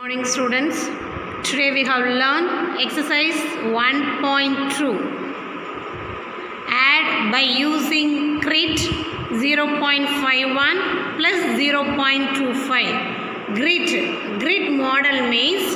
Morning students. Today we have learned exercise 1.2. Add by using crit 0.51 plus 0.25. Grid. Grid model means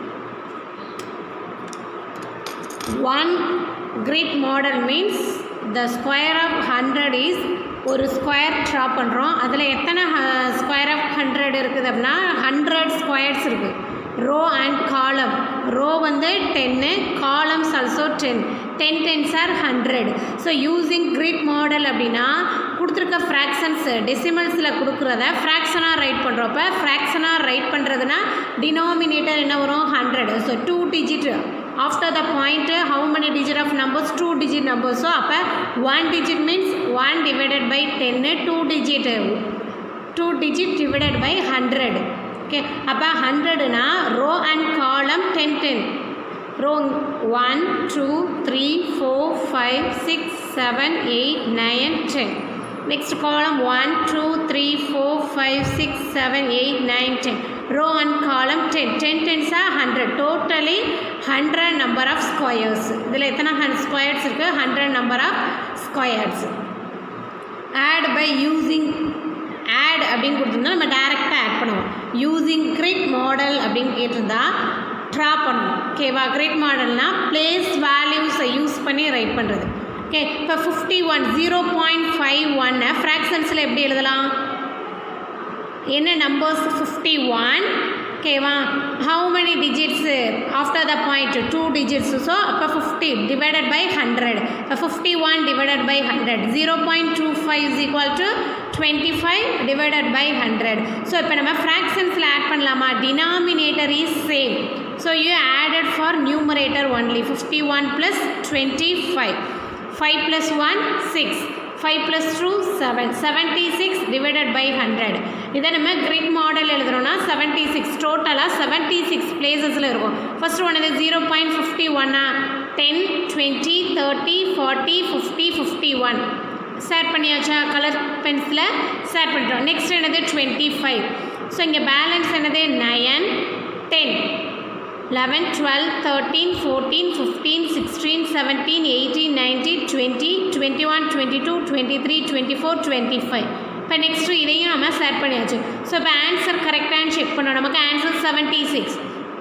one grid model means the square of 100 is ஒரு square draw பண்ணுறோம் அதில் எத்தனை square of hundred இருக்குது அப்படின்னா hundred squares இருக்குது row and column row வந்து டென்னு columns also ten ten tens are hundred so using grid model அப்படின்னா கொடுத்துருக்க ஃப்ராக்ஷன்ஸ் டெசிமல்ஸில் கொடுக்குறத ஃப்ராக்ஷனாக ரைட் பண்ணுறப்ப ஃப்ராக்ஷனாக ரைட் பண்ணுறதுனா டினாமினேட்டர் என்ன வரும் hundred so two digit after the point how many digit of numbers two digit numbers so அப்போ one digit means 1 divided by 10 2 digit 2 digit divided by 100 okay அப்போ 100 னா row and column 10 10 row 1 2 3 4 5 6 7 8 9 10 next column 1 2 3 4 5 6 7 8 9 10 row and column 10 10 tens are 100 totally 100 number of squares இதில் எத்தனை squares இருக்குது hundred number of squares add by using add அப்படின்னு கொடுத்துருந்தா நம்ம டேரெக்டாக add பண்ணுவோம் யூஸிங் கிரிட் மாடல் அப்படின்னு கேட்டிருந்தா ட்ரா பண்ணுவோம் ஓகேவா கிரிட் மாடல்னால் பிளேஸ் வேல்யூஸை யூஸ் பண்ணி ரைட் பண்ணுறது ஓகே இப்போ fifty one zero point five ஒன்னை ஃப்ராக்ஷன்ஸில் எப்படி எழுதலாம் என்ன நம்பர்ஸ் ஃபிஃப்டி ஒன் ஓகேவா how many digits after the point two digits so அப்போ ஃபிஃப்டி டிவைடட் பை ஹண்ட்ரட் இப்போ fifty one divided by hundred zero point two five is equal to twenty five divided by hundred so இப்போ நம்ம ஃப்ராக்ஷன்ஸில் add பண்ணலாமா denominator is same so you added for numerator only fifty one plus twenty five five plus one six five plus two seven seventy six divided by hundred இதை நம்ம grid model எழுதுறோம்னா seventy six டோட்டலாக seventy six பிளேசஸில் இருக்கும் first one இது zero point fifty ஒன்னா ten twenty thirty forty fifty fifty one share பண்ணியாச்சா colour pencil share பண்ணுறோம் நெக்ஸ்ட் என்னது டுவெண்ட்டி ஃபைவ் ஸோ இங்கே பேலன்ஸ் என்னது nine ten eleven twelve thirteen fourteen fifteen sixteen seventeen eighteen nineteen twenty twenty one twenty two twenty three twenty four twenty five இப்போ next இதையும் நம்ம set பண்ணியாச்சு so இப்போ answer கரெக்டானு check பண்ணோம் நமக்கு answer seventy six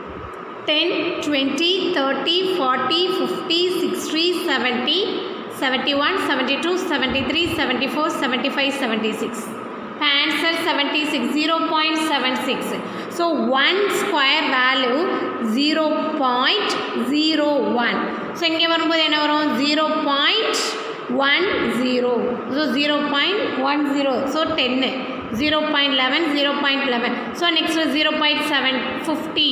ten twenty thirty forty fifty sixty seventy seventy one seventy two seventy three seventy four seventy five seventy six இப்போ answer seventy six zero point seven six so one square value zero point zero one so இங்கே வரும்போது என்ன வரும் zero point one zero so zero point one zero so டென்னு zero point eleven zero point eleven so next zero point seven fifty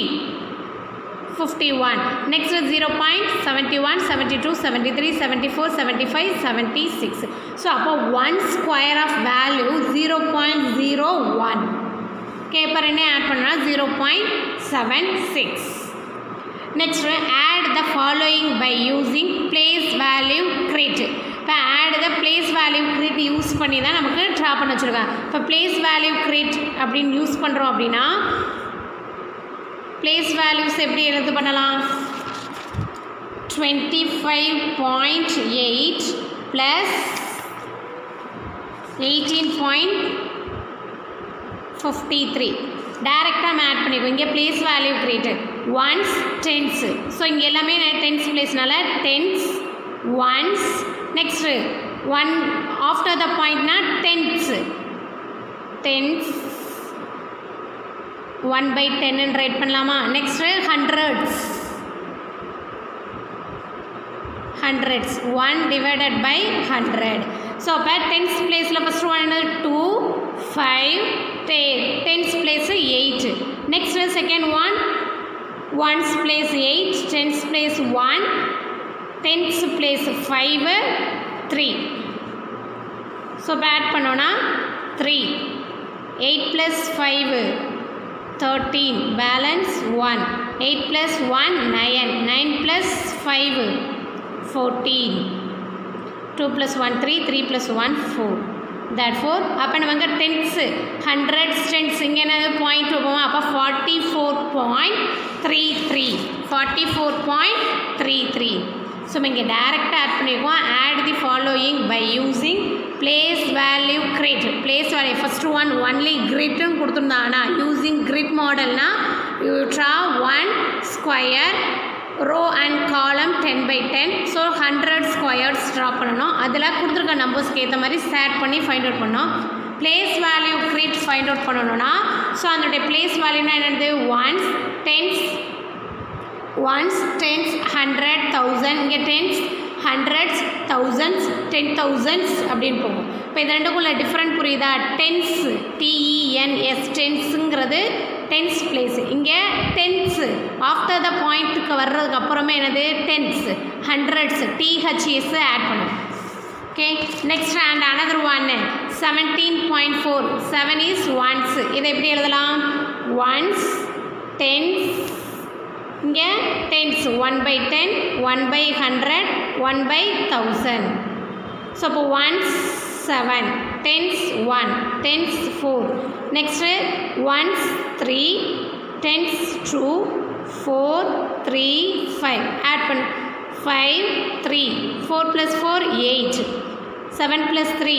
fifty one next zero point seventy one seventy two seventy three seventy four seventy five seventy six so அப்போ one square of value zero point zero one okay இப்போ ரெண்டே add பண்ணால் zero point seven six next add the following by using place value grid இப்போ add the place value grid use பண்ணி தான் நமக்கு draw பண்ண வச்சுருக்காங்க இப்போ பிளேஸ் வேல்யூ கிரிட் அப்படின்னு யூஸ் பண்ணுறோம் அப்படின்னா பிளேஸ் வேல்யூஸ் எப்படி எழுது பண்ணலாம் twenty five point eight plus eighteen point fifty three டேரெக்டாக நம்ம ஆட் பண்ணிக்கோ இங்கே place value created ones tens so இங்கே எல்லாமே டென்ஸ் பிளேஸ்னால tens ones next one after the பாயிண்ட்னா டென்ஸு டென்ஸ் ஒன் பை டென்னு ரைட் பண்ணலாமா next hundreds hundreds one divided by hundred so அப்போ டென்ஸ் பிளேஸில் first one two five the tens place eight next second one ones place eight tens place one tens place five three so இப்போ add பண்ணோன்னா three eight plus five thirteen balance one eight plus one nine nine plus five fourteen two plus one three three plus one four that four அப்போ நமக்கு tens hundreds tense இங்கே என்னது point போவோம் அப்போ forty four point three three forty four point three three so நம்ம இங்கே டேரெக்டாக add பண்ணியிருக்கோம் add the following by using place value grid place value first one only கிரிட்னு கொடுத்துருந்தாங்கன்னா யூஸிங் கிரிட் மாடல்னா you draw one square row and column ten by ten so hundred squares draw பண்ணணும் அதில் கொடுத்துருக்க நம்பர்ஸ்க்கு ஏற்ற மாதிரி சேட் பண்ணி ஃபைண்ட் அவுட் பண்ணோம் place value grid find out பண்ணணும்னா ஸோ அதனுடைய பிளேஸ் வேல்யூனா என்னது ones tens ones tens hundred thousand இங்கே tens hundreds thousands ten thousands அப்படின்னு போகும் இப்போ இது ரெண்டுக்குள்ள டிஃப்ரெண்ட் புரியுதா டென்ஸ் டிஇஎன்எஸ் டென்ஸுங்கிறது டென்ஸ் பிளேஸ் இங்கே டென்ஸு ஆஃப்டர் த பாயிண்ட்டுக்கு வர்றதுக்கு அப்புறமே என்னது டென்ஸ் ஹண்ட்ரட்ஸ் டிஹெச்எஸ் ஆட் பண்ணும் okay next and another one seventeen point four seven is ones இதை எப்படி எழுதலாம் ஒன்ஸ் டென்ஸ் இங்கே tens one by ten one by hundred one by thousand so இப்போ once seven tens one tens four next ones three tens two four three five add பண்ண five three four plus four eight seven plus three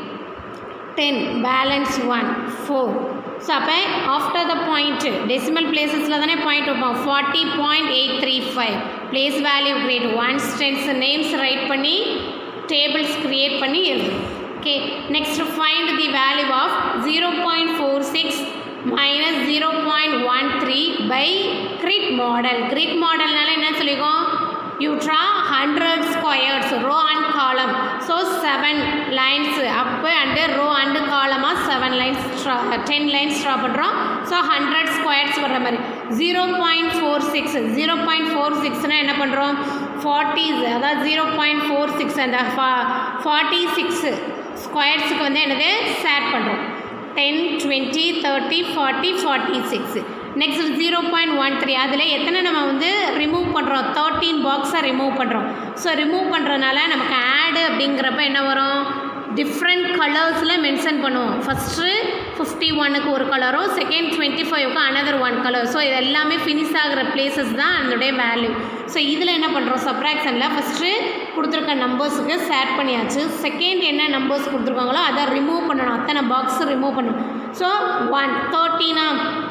ten balance one four so அப்போ after the point decimal பிளேசஸில் தானே point வைப்போம் forty point eight three five place value grid ones tens names write பண்ணி tables create பண்ணி எழுதும் okay next find the value of zero point four six minus zero point one three by grid model grid மாடல்னால என்ன சொல்லிக்கோம் you draw 100 squares row and column so 7 lines up and row and column 7 lines draw 10 lines draw பண்ணுறோம் so hundred squares வர்ற மாதிரி zero point four six zero point four சிக்ஸ்னால் என்ன பண்ணுறோம் forties அதாவது ஜீரோ பாயிண்ட் ஃபோர் சிக்ஸ் அந்த forty six ஸ்கொயர்ஸுக்கு வந்து என்னது சேட் பண்ணுறோம் ten twenty thirty forty forty six next zero point one three அதில் எத்தனை நம்ம வந்து ரிமூவ் பண்ணுறோம் தேர்ட்டீன் பாக்ஸை ரிமூவ் பண்ணுறோம் ஸோ ரிமூவ் பண்ணுறதுனால நமக்கு ஆடு அப்படிங்கிறப்ப என்ன வரும் டிஃப்ரெண்ட் கலர்ஸில் மென்ஷன் பண்ணுவோம் ஃபஸ்ட்டு ஃபிஃப்டி ஒனுக்கு ஒரு கலரும் செகண்ட் டுவெண்ட்டி ஃபைவ்க்கு அனதர் ஒன் கலர் ஸோ இது எல்லாமே ஃபினிஷ் ஆகிற பிளேசஸ் தான் அதனுடைய வேல்யூ ஸோ இதில் என்ன பண்ணுறோம் சப்ராக்ஷனில் ஃபஸ்ட்டு கொடுத்துருக்க நம்பர்ஸுக்கு சேட் பண்ணியாச்சு செகண்ட் என்ன நம்பர்ஸ் கொடுத்துருக்காங்களோ அதை ரிமூவ் பண்ணணும் அத்தனை பாக்ஸ் ரிமூவ் பண்ணணும் ஸோ ஒன் தேர்ட்டீனா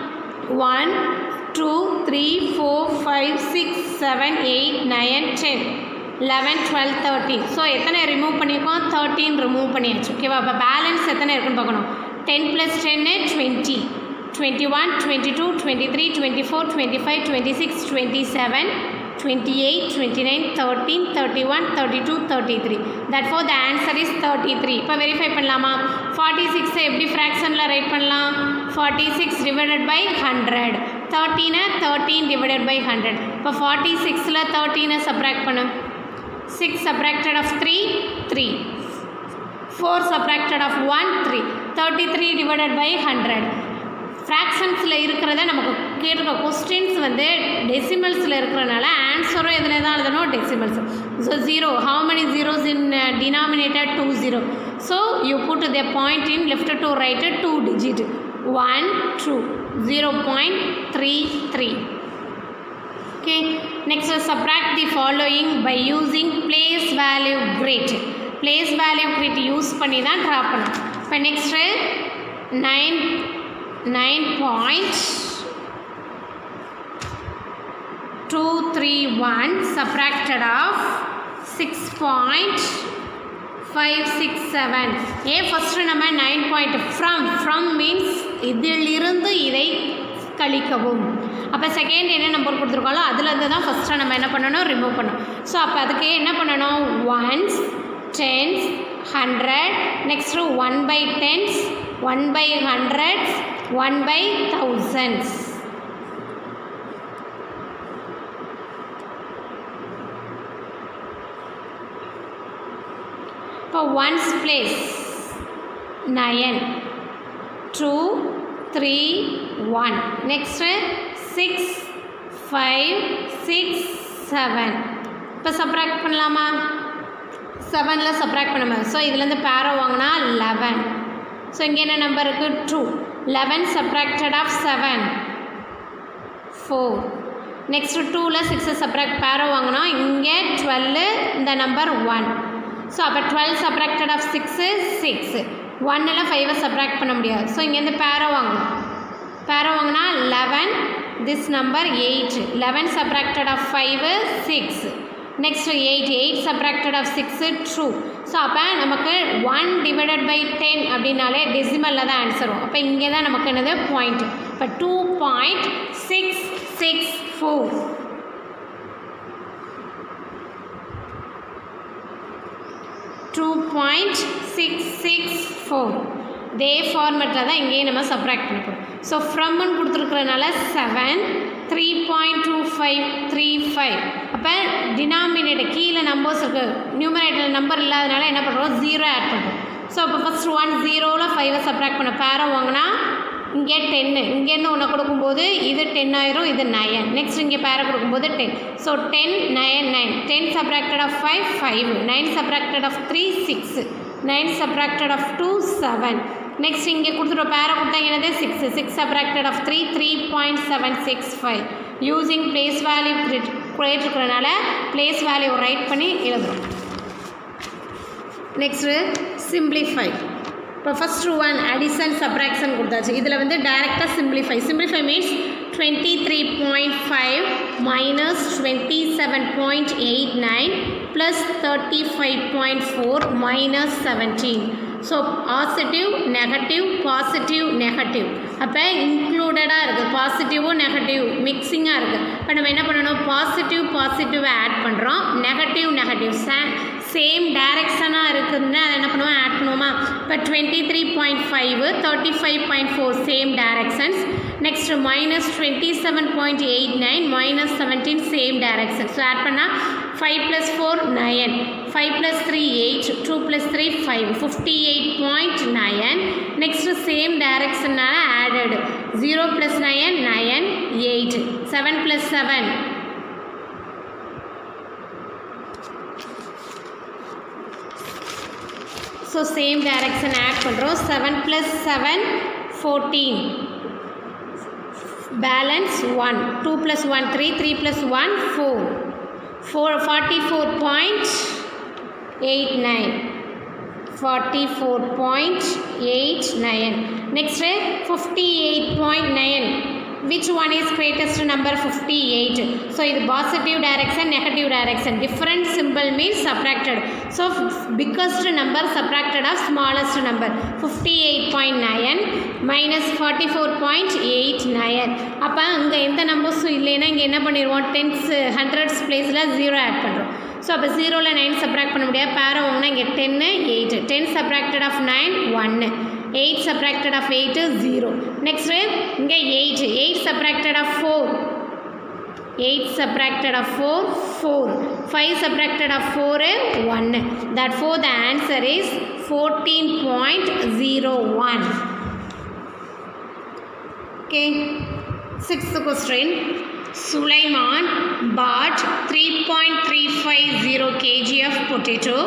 one two three four five six seven eight nine ten eleven twelve thirteen so எத்தனை ரிமூவ் பண்ணியிருக்கோம் தேர்ட்டீன் ரிமூவ் பண்ணியாச்சு ஓகேவா அப்போ பேலன்ஸ் எத்தனை இருக்குன்னு பார்க்கணும் டென் ப்ளஸ் டென்னு twenty twenty one twenty two twenty three twenty four twenty five twenty six twenty seven twenty eight twenty nine thirteen thirty one thirty two thirty three that four the answer is thirty three இப்போ verify பண்ணலாமா forty சிக்ஸை எப்படி ஃப்ராக்ஷனில் write பண்ணலாம் forty six divided by hundred தேர்ட்டீனை thirteen divided by hundred இப்போ forty சிக்ஸில் தேர்ட்டீனை சப்ராக்ட் பண்ணு six subtracted of three three four subtracted of one three thirty three divided by hundred ஃப்ராக்ஷன்ஸில் இருக்கிறத நமக்கு கேட்டிருக்க கொஸ்டின்ஸ் வந்து டெசிமல்ஸில் இருக்கிறனால ஆன்சரும் எதில் தான் எழுதணும் decimals so zero how many zeros in denominated two zero so you put the point in left to right two digit one two zero point three three okay next uh, subtract the following by using place value grid place value grid use பண்ணி தான் draw பண்ணோம் இப்போ next nine nine point two three one subtracted of six point five six seven ஏன் first நம்ம nine point from from means இதிலிருந்து இதை கழிக்கவும் அப்போ செகண்ட் என்ன நம்பர் கொடுத்துருக்காங்களோ அதுலேருந்து தான் ஃபஸ்ட்டாக நம்ம என்ன பண்ணணும் ரிமூவ் பண்ணணும் ஸோ அப்போ அதுக்கு என்ன பண்ணணும் ones tens hundred next one by tens one by hundreds one by thousands இப்போ ones place nine two three one next six five six seven இப்போ சப்ராக்ட் பண்ணலாமா செவனில் சப்ராக்ட் பண்ணுமா ஸோ இதுலேருந்து பேரோ வாங்கினா லெவன் ஸோ இங்கே என்ன நம்பர் இருக்குது two eleven subtracted of seven four next டூவில் சிக்ஸை சப்ராக்ட் பேரோ வாங்கினோம் இங்கே டுவெல்லு இந்த நம்பர் ஒன் ஸோ அப்போ twelve subtracted of six six ஒன்னில் ஃபைவை சப்ராக்ட் பண்ண முடியாது ஸோ இங்கேருந்து பேரோ வாங்கணும் பேரோ வாங்கினா eleven this number eight eleven subtracted of five six next eight eight subtracted of six two so அப்போ நமக்கு ஒன் டிவைடட் பை டென் அப்படின்னாலே டெசிமலில் தான் ஆன்சர் வரும் அப்போ இங்கே தான் நமக்கு என்னது பாயிண்ட் இப்போ two point six six four two point six six four இதே ஃபார்மேட்டில் தான் இங்கேயும் நம்ம சப்ராக்ட் பண்ண போகிறோம் ஸோ ஃப்ரம்னு கொடுத்துருக்கறனால seven three point two five three five அப்போ டினாமினேட்டர் கீழே நம்பர்ஸ் இருக்குது நியூமரேட்டர் நம்பர் இல்லாதனால என்ன பண்ணுறோம் ஜீரோ ஆட் பண்ணுறோம் ஸோ அப்போ ஃபஸ்ட் ஒன் ஜீரோவில் ஃபைவை சப்ராக்ட் பண்ண பேரை வாங்கினா இங்கே டென்னு இங்கேருந்து ஒன்று கொடுக்கும்போது இது டென் ஆயிரும் இது நயன் நெக்ஸ்ட் இங்கே பேரை கொடுக்கும்போது ten so ten nine nine ten subtracted of five five nine subtracted of three six nine subtracted of two seven next இங்கே கொடுத்துட்டு பேரை கொடுத்தா என்னது six six subtracted of three three point seven six five using place value இருக்கிறனால பிளேஸ் வேல்யூ ரைட் பண்ணி எழுதுறோம் நெக்ஸ்ட்டு சிம்பிளிஃபை இப்போ ஃபஸ்ட் ஒன் அடிஷன் சப்ராக்ஷன் கொடுத்தாச்சு இதில் வந்து டைரெக்டாக simplify simplify means twenty three point five minus twenty seven point eight nine plus thirty five point four minus seventeen so positive negative positive negative அப்போ இன்க்ளூடடாக இருக்குது பாசிட்டிவும் negative மிக்சிங்காக இருக்குது இப்போ நம்ம என்ன பண்ணணும் பாசிட்டிவ் பாசிட்டிவை ஆட் பண்ணுறோம் நெகட்டிவ் நெகட்டிவ் சே சேம் டைரக்ஷனாக இருக்குதுன்னு அதை என்ன பண்ணுவோம் ஆட் பண்ணுவோமா இப்போ twenty three point five thirty five point four same directions next minus twenty seven point eight nine minus seventeen same direction so add பண்ணால் five plus four nine five plus three eight two plus three five fifty eight point nine next same டைரக்ஷனால் added zero plus nine nine eight seven plus seven so same direction add பண்ணுறோம் seven plus seven fourteen balance one two plus one three three plus one four four forty four point eight nine forty four point eight nine next fifty eight point nine which one is greatest number 58 so இது positive direction negative direction different symbol means subtracted so biggest number subtracted of smallest number 58.9 minus 44.89 அப்போ அங்கே எந்த நம்பர்ஸும் இல்லைன்னா இங்கே என்ன பண்ணிடுவோம் tens hundreds பிளேஸில் zero add பண்ணுறோம் ஸோ அப்போ ஜீரோவில் நைன் சப்ராக்ட் பண்ண முடியாது பேரை வாங்கினா இங்கே ten eight ten subtracted of nine ஒன்று eight subtracted of eight zero next இங்கே eight eight subtracted of four eight subtracted of four four five subtracted of four ஒன்று that four the answer is fourteen point zero one okay sixth question Sulaiman bought 3.350 kg of potato,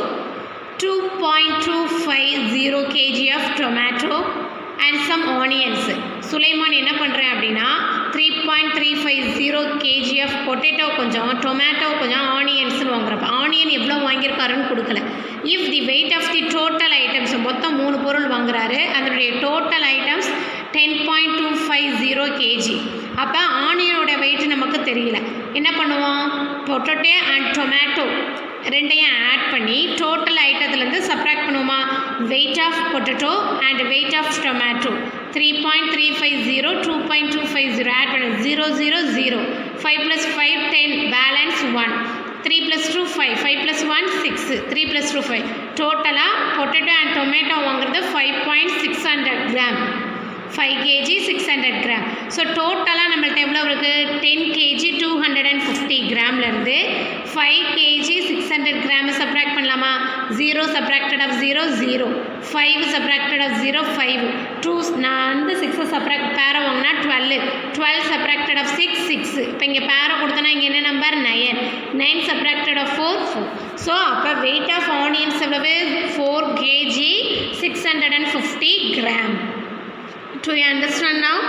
2.250 kg of tomato and some onions. Sulaiman என்ன பண்ணுறேன் அப்படின்னா three point three five zero kg of potato கொஞ்சம் tomato கொஞ்சம் ஆனியன்ஸ்னு வாங்குறப்ப onion எவ்வளோ வாங்கியிருக்காருன்னு கொடுக்கல if the weight of the total items மொத்தம் மூணு பொருள் வாங்குறாரு அதனுடைய total items ten point two five zero kg அப்போ ஆனியனோட வெயிட் நமக்கு தெரியல என்ன பண்ணுவோம் பொட்டேட்டோ அண்ட் டொமேட்டோ ரெண்டையும் ஆட் பண்ணி டோட்டல் ஐட்டத்துலேருந்து சப்ராக்ட் பண்ணுவோமா weight of potato and weight of tomato three point three five zero two point two five zero add பண்ணு zero zero zero five plus five ten balance one three plus two five five plus one six three plus two five டோட்டலாக potato and tomato வாங்குறது five point six hundred gram five kg six hundred gram so டோட்டலாக நம்மள்ட்ட எவ்வளோ இருக்குது ten kg two hundred and fifty கிராம்லேருந்து five kg six hundred gram subtract பண்ணலாமா zero subtracted of zero zero five subtracted of zero five two நான் வந்து சிக்ஸை subtract பேரை வாங்கினா twelve twelve subtracted of six six இப்போ இங்கே பேரை கொடுத்தனா இங்கே என்ன number nine nine subtracted of four four so அப்போ வெயிட் ஆஃப் ஆனியன்ஸ் எவ்வளவு four kg six hundred and fifty gram do you understand now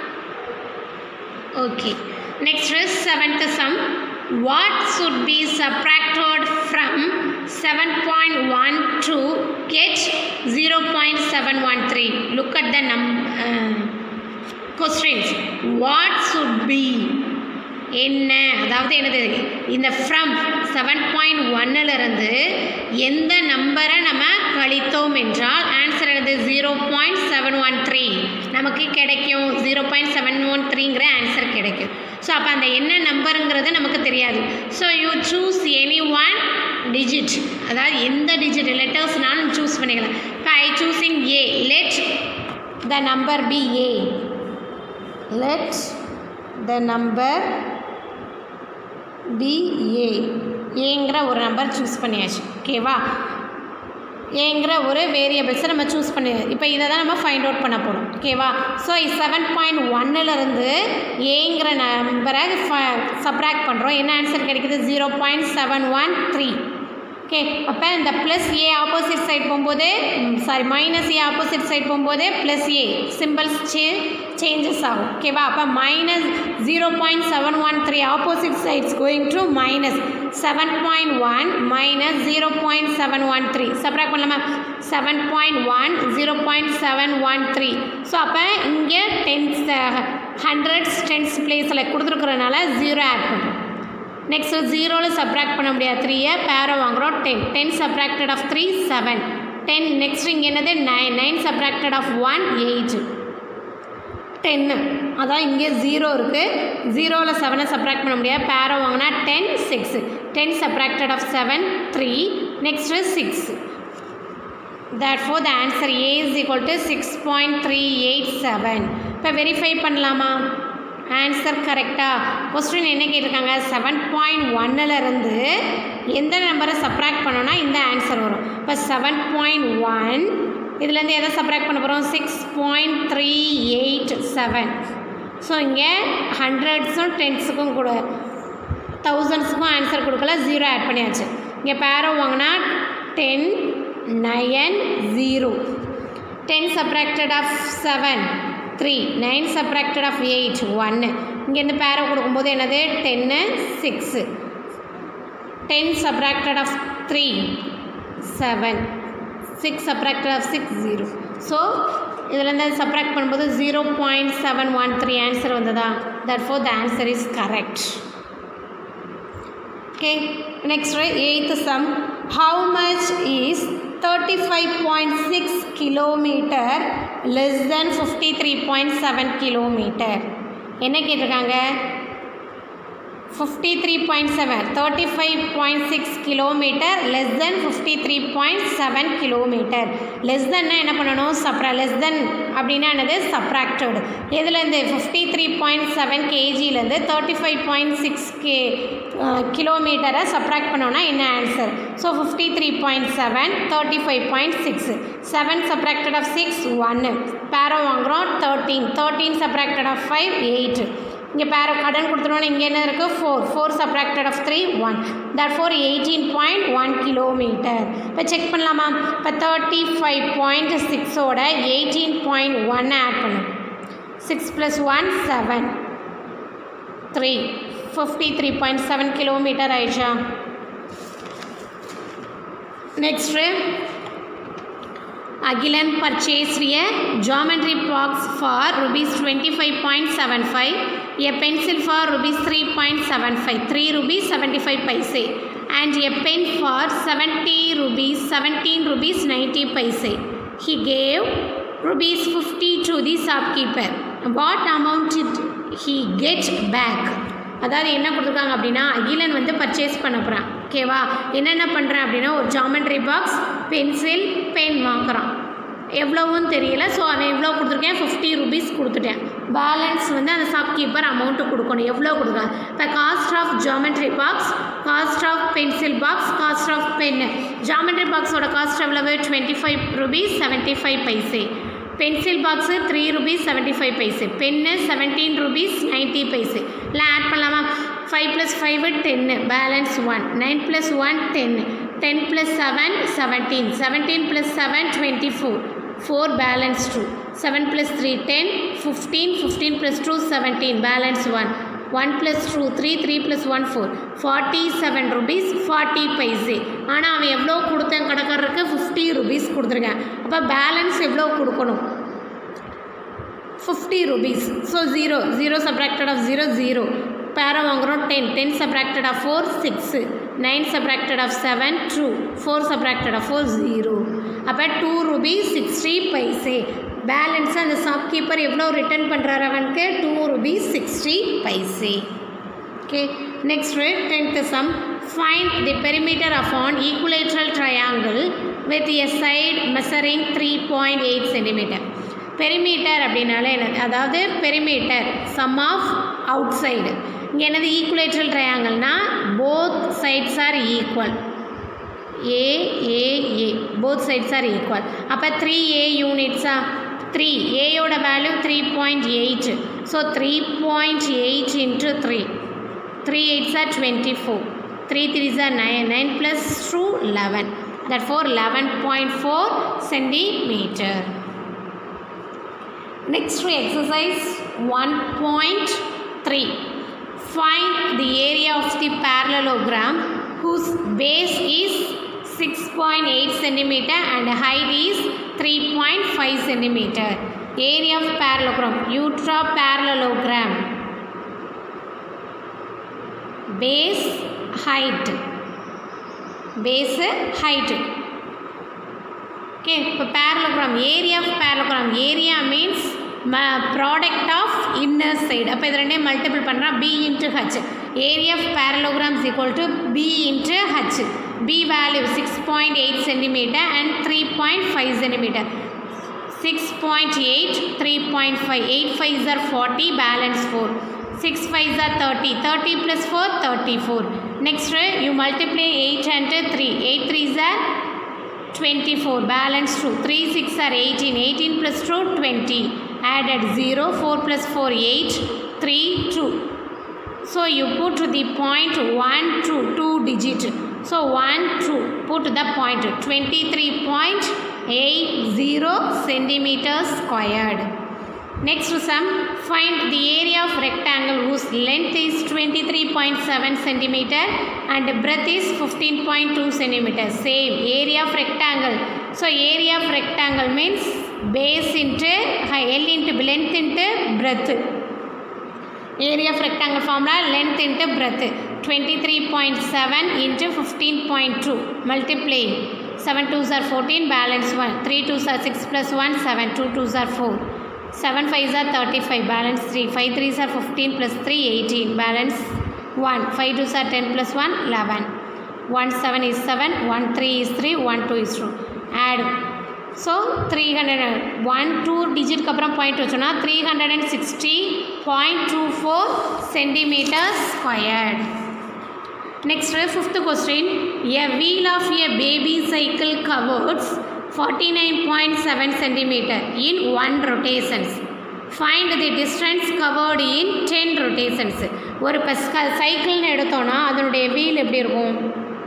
okay next is seventh sum what should be subtracted from 7.1 to get 0.713 look at the num uh, questions what should be என்ன அதாவது என்னது இந்த from seven point ஒன்னிலிருந்து எந்த நம்பரை நம்ம கழித்தோம் என்றால் answer என்னது zero point seven one three நமக்கு கிடைக்கும் ஜீரோ பாயிண்ட் செவன் ஒன் த்ரீங்கிற ஆன்சர் கிடைக்கும் ஸோ அப்போ அந்த என்ன நம்பருங்கிறது நமக்கு தெரியாது so you choose any one digit அதாவது எந்த டிஜிட் லெட்டர்ஸ்னாலும் சூஸ் பண்ணிக்கலாம் இப்போ I choosing a let the number be a let the number be a ஏங்கிற ஒரு நம்பர் சூஸ் பண்ணியாச்சு ஓகேவா ஏங்கிற ஒரு வேரியபிள்ஸை நம்ம சூஸ் பண்ணி இப்போ இதை தான் நம்ம ஃபைண்ட் அவுட் பண்ண போகிறோம் ஓகேவா ஸோ செவன் பாயிண்ட் ஒன்னிலிருந்து ஏங்கிற நம்பரை சப்ராக்ட் பண்ணுறோம் என்ன ஆன்சர் கிடைக்குது zero point seven one three okay அப்போ இந்த ப்ளஸ் ஏ ஆப்போசிட் சைட் போகும்போது sorry minus a opposite side போகும்போது plus a symbols say changes ஆகும் ஓகேவா அப்போ minus zero point seven one three opposite sides going to minus seven point one minus zero point seven one three subtract பண்ணலாமா seven point one zero point seven one three so அப்போ இங்கே tens hundreds tens பிளேஸில் கொடுத்துருக்குறதுனால zero add பண்ணுறோம் next ஜீரோவில் subtract பண்ண முடியாது த்ரீயை பேரை வாங்குகிறோம் ten ten subtracted of three seven ten next இங்கே என்னது nine nine subtracted of one eight ten அதான் இங்கே ஜீரோ இருக்குது ஜீரோவில் செவனை சப்ராக்ட் பண்ண முடியாது பேரை வாங்கினா ten six ten subtracted of seven three next six therefore the answer A is equal to 6.387 இப்போ வெரிஃபை பண்ணலாமா ஆன்சர் கரெக்டாக கொஸ்டின் என்ன கேட்டிருக்காங்க செவன் பாயிண்ட் ஒன்னிலேருந்து எந்த நம்பரை சப்ராக்ட் பண்ணோன்னா இந்த ஆன்சர் வரும் இப்போ செவன் பாயிண்ட் ஒன் இதுலேருந்து எதை சப்ராக்ட் பண்ண போகிறோம் six point three eight seven so இங்கே ஹண்ட்ரட்ஸும் டென்ஸுக்கும் கூட தௌசண்ட்ஸுக்கும் ஆன்சர் கொடுக்கல ஜீரோ ஆட் பண்ணியாச்சு இங்கே பேரோ வாங்கினா ten nine zero ten subtracted of seven three nine subtracted of eight ஒன்று இங்கேருந்து பேரோ கொடுக்கும்போது என்னது ten six ten subtracted of three seven six subtracted of six zero so இதுலேருந்து சப்ராக்ட் பண்ணும்போது zero point seven one three answer வந்ததா that four the answer is correct okay next right eighth sum how much is 35.6 kilometer less than 53.7 kilometer என்ன கேட்டிருக்காங்க fifty three point seven thirty five point six kilometre less than fifty three point seven kilometre less தென்னா என்ன பண்ணணும் சப்ரா less than அப்படின்னா என்னது subtracted எதுலேருந்து fifty three point seven கேஜிலேருந்து தேர்ட்டி ஃபைவ் பாயிண்ட் சிக்ஸ் கே கிலோமீட்டரை சப்ராக்ட் பண்ணோன்னா என்ன answer so fifty three point seven thirty five point six seven subtracted of six ஒன்று பேரோ வாங்குகிறோம் thirteen thirteen subtracted of five eight இங்கே பேர கடன் கொடுத்துருவோம் இங்கே என்ன இருக்குது four four subtracted of three one therefore eighteen point one kilometre இப்போ செக் பண்ணலாமா இப்போ தேர்ட்டி ஃபைவ் பாயிண்ட் சிக்ஸோட எயிட்டீன் பாயிண்ட் ஒன் ஆட் பண்ணும் six plus one seven three fifty three point seven kilometre ஆயிடுச்சா next Agilan purchased a geometry box for rupees 25.75, a pencil for rupees 3.75, 3 rupees 75 paise, and a pen for 70 rupees, 17 rupees 90 paise. He gave rupees 50 to the shopkeeper. What amount did he get back? அதாவது என்ன கொடுத்துருக்காங்க அப்படின்னா அகிலன் வந்து purchase பண்ண போகிறான் ஓகேவா என்னென்ன பண்ணுறேன் அப்படின்னா ஒரு ஜாமெண்ட்ரி பாக்ஸ் பென்சில் பென் வாங்குறான் எவ்வளோவும் தெரியல ஸோ அவன் எவ்வளோ கொடுத்துருக்கேன் ஃபிஃப்டி ருபீஸ் கொடுத்துட்டேன் பேலன்ஸ் வந்து அந்த ஷாப்கீப்பர் அமௌண்ட்டு கொடுக்கணும் எவ்வளோ கொடுக்கலாம் இப்போ cost of geometry box cost of pencil box cost of pen geometry பாக்ஸோட காஸ்ட் எவ்வளவு twenty five rupees seventy five paise pencil box three rupees seventy five paise pen seventeen rupees ninety paise இல்லை add பண்ணலாமா five plus five ten balance one nine plus one ten ten plus seven seventeen seventeen plus seven twenty four four balance two seven plus three ten fifteen fifteen plus two seventeen balance one one plus two three three plus one four forty seven rupees forty paise ஆனால் அவன் எவ்வளோ கொடுத்தேன் கடைக்காரருக்கு fifty rupees கொடுத்துருக்கேன் அப்போ balance எவ்வளோ கொடுக்கணும் fifty rupees so zero zero subtracted of zero zero பேரை வாங்குகிறோம் ten ten subtracted of four six nine subtracted of seven two four subtracted of four zero அப்போ two rupees sixty paise balance அந்த shopkeeper எவ்வளோ return பண்ணுறாரு அவனுக்கு two rupees sixty paise okay next tenth sum find the perimeter of an equilateral triangle with a side measuring three point eight centimetre perimeter அப்படின்னாலே என்னது அதாவது perimeter sum of out side இங்கே என்னது equilateral ட்ரையாங்கிள்னால் both sides are equal a a a both sides are equal அப்போ three a யூனிட்ஸா three ஏயோட value three point eight so three point eight into three three eights are twenty four three threes are nine nine plus two eleven therefore eleven point four centimetre Next to exercise 1.3. Find the area of the parallelogram whose base is 6.8 centimeter and height is 3.5 centimeter. Area of parallelogram. You draw parallelogram. Base height. Base height. Okay இப்போ parallelogram area of parallelogram area means ம product of inner side அப்போ இது ரெண்டையும் multiple பண்ணுறான் b into h area of parallelogram is equal to b into h b value six point eight centimetre and three point five centimetre six point eight three point five eight five are forty balance four six five are thirty thirty plus four thirty four next you multiply eight and three eight three are 24 balance 2 3 6 are 18 18 plus 2 20 added 0 4 plus 4 8 3 2 so you put the point 1 2 2 digit so 1 2 put the point 23.80 centimeters squared next sum find the area of rectangle whose length is 23.7 centimeter and breadth is 15.2 centimeter same area of rectangle so area of rectangle means base into l into length into breadth area of rectangle formula length into breadth 23.7 into 15.2 multiply 7 2s are 14 balance 1 3 2s are 6 plus 1 7 2 2s are 4 7 5s are 35 balance 3 5 3s are 15 plus 3 18 balance 1 5 2s are 10 plus 1 11 1 7 is 7 1 3 is 3 1 2 is 2 add so 300 1 2 digit க்கு அப்புறம் point வச்சோம்னா 360.24 centimeters squared next fifth question a wheel of a baby cycle covers 49.7 centimeter in one rotations find the distance covered in 10 rotations ஒரு இப்போ சைக்கிள்னு எடுத்தோன்னா அதனுடைய wheel எப்படி இருக்கும்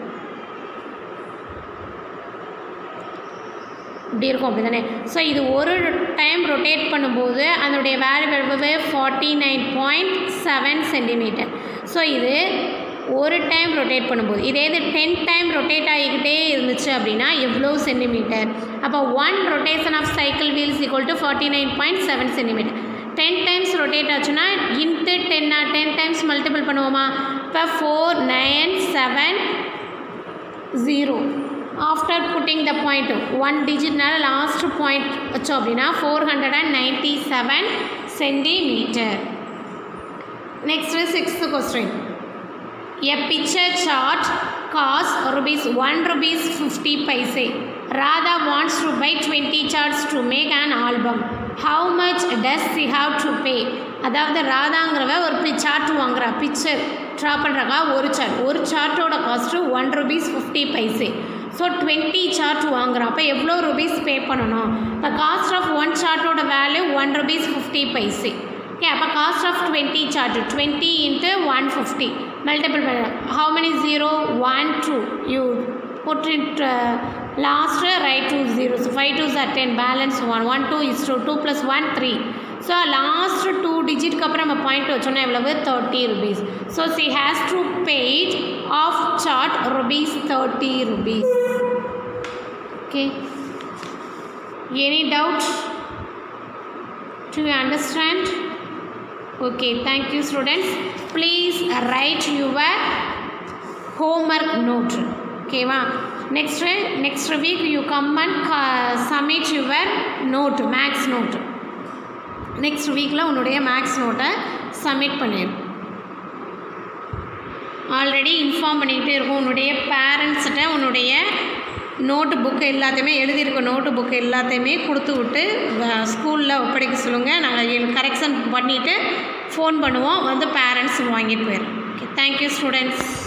இப்படி இருக்கும் அப்படி தானே ஸோ இது ஒரு டைம் ரொட்டேட் பண்ணும்போது அதனுடைய வேல்யூ எவ்வளவு forty nine point seven centimetre so இது ஒரு டைம் ரொட்டேட் பண்ணும்போது இதே இது டென் டைம் ரொட்டேட் ஆகிக்கிட்டே இருந்துச்சு அப்படின்னா எவ்வளோ சென்டிமீட்டர் அப்போ one rotation of cycle wheels equal to forty nine point seven centimetre ten times rotate ஆச்சுன்னா இன்ட்டு டென்னா டென் டைம்ஸ் மல்டிபிள் பண்ணுவோமா இப்போ four nine seven zero after putting the point one டிஜிட்னால லாஸ்ட் பாயிண்ட் வச்சோம் அப்படின்னா four hundred and ninety seven centimetre next sixth question A picture chart costs rupees 1 rupees 50 paise. Radha wants to buy 20 charts to make an album. How much does she have to pay? அதாவது ராதாங்கிறவ ஒரு chart வாங்குறா picture draw பண்ணுறாக்கா ஒரு chart ஒரு சார்ட்டோட cost one rupees fifty paise so twenty chart வாங்குறோம் அப்போ எவ்வளோ rupees pay பண்ணணும் இப்போ காஸ்ட் ஆஃப் ஒன் சார்ட்டோட value one rupees fifty paise okay அப்போ cost of twenty chart twenty into one fifty multiple பண்ண how many zero one two you put it uh, last uh, write two zeros 5 twos are 10 balance 1 1 2 is 2 2 plus 1 3 so last two டிஜிட்க்கு அப்புறம் நம்ம point வச்சோன்னா எவ்வளவு thirty rupees so she has to paid of chart rupees thirty rupees okay any doubt to understand okay thank you students please write your homework note ஓகேவா next next week you come and submit your note maths note next வீக்கில் உன்னுடைய maths நோட்டை submit பண்ணிடு already inform பண்ணிக்கிட்டே இருக்கும் உன்னுடைய பேரண்ட்ஸ்கிட்ட உன்னுடைய note book எல்லாத்தையுமே எழுதியிருக்க நோட்டு புக்கு எல்லாத்தையுமே கொடுத்து விட்டு ஸ்கூலில் ஒப்படைக்க சொல்லுங்கள் நாங்கள் கரெக்ஷன் பண்ணிவிட்டு ஃபோன் பண்ணுவோம் வந்து பேரண்ட்ஸ் வாங்கிட்டு போயிடும் ஓகே தேங்க்யூ ஸ்டூடெண்ட்ஸ்